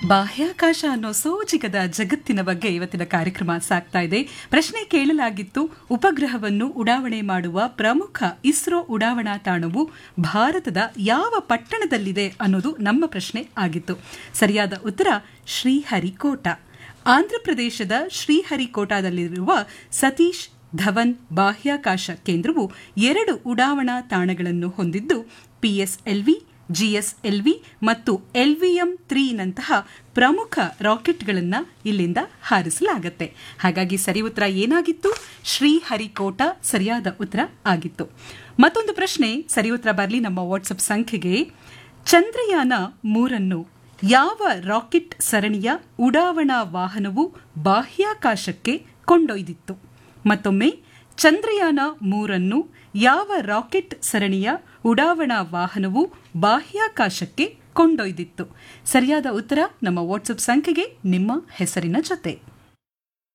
ಬಾಹ್ಯಾಕಾಶ ಅನ್ನೋ ಸೋಜಿಗದ ಜಗತ್ತಿನ ಬಗ್ಗೆ ಇವತ್ತಿನ ಕಾರ್ಯಕ್ರಮ ಸಾಗ್ತಾ ಇದೆ ಪ್ರಶ್ನೆ ಕೇಳಲಾಗಿತ್ತು ಉಪಗ್ರಹವನ್ನು ಉಡಾವಣೆ ಮಾಡುವ ಪ್ರಮುಖ ಇಸ್ರೋ ಉಡಾವಣಾ ತಾಣವು ಭಾರತದ ಯಾವ ಪಟ್ಟಣದಲ್ಲಿದೆ ಅನ್ನೋದು ನಮ್ಮ ಪ್ರಶ್ನೆ ಆಗಿತ್ತು ಸರಿಯಾದ ಉತ್ತರ ಶ್ರೀಹರಿಕೋಟ ಆಂಧ್ರಪ್ರದೇಶದ ಶ್ರೀಹರಿಕೋಟಾದಲ್ಲಿರುವ ಸತೀಶ್ ಧವನ್ ಬಾಹ್ಯಾಕಾಶ ಕೇಂದ್ರವು ಎರಡು ಉಡಾವಣಾ ತಾಣಗಳನ್ನು ಹೊಂದಿದ್ದು ಪಿಎಸ್ಎಲ್ವಿ ಜಿಎಸ್ಎಲ್ವಿ ಮತ್ತು ಎಲ್ವಿಎಂ ತ್ರೀನಂತಹ ಪ್ರಮುಖ ರಾಕೆಟ್ಗಳನ್ನು ಇಲ್ಲಿಂದ ಹಾರಿಸಲಾಗುತ್ತೆ ಹಾಗಾಗಿ ಸರಿ ಉತ್ತರ ಏನಾಗಿತ್ತು ಶ್ರೀಹರಿಕೋಟ ಸರಿಯಾದ ಉತ್ತರ ಆಗಿತ್ತು ಮತ್ತೊಂದು ಪ್ರಶ್ನೆ ಸರಿ ಉತ್ತರ ಬರಲಿ ನಮ್ಮ ವಾಟ್ಸಪ್ ಸಂಖ್ಯೆಗೆ ಚಂದ್ರಯಾನ ಮೂರನ್ನು ಯಾವ ರಾಕೆಟ್ ಸರಣಿಯ ಉಡಾವಣಾ ವಾಹನವು ಬಾಹ್ಯಾಕಾಶಕ್ಕೆ ಕೊಂಡೊಯ್ದಿತ್ತು ಮತ್ತೊಮ್ಮೆ ಚಂದ್ರಯಾನ ಮೂರನ್ನು ಯಾವ ರಾಕೆಟ್ ಸರಣಿಯ ಉಡಾವಣಾ ವಾಹನವು ಬಾಹ್ಯಾಕಾಶಕ್ಕೆ ಕೊಂಡೊಯ್ದಿತ್ತು ಸರಿಯಾದ ಉತ್ತರ ನಮ್ಮ ವಾಟ್ಸಪ್ ಸಂಖ್ಯೆಗೆ ನಿಮ್ಮ ಹೆಸರಿನ ಜೊತೆ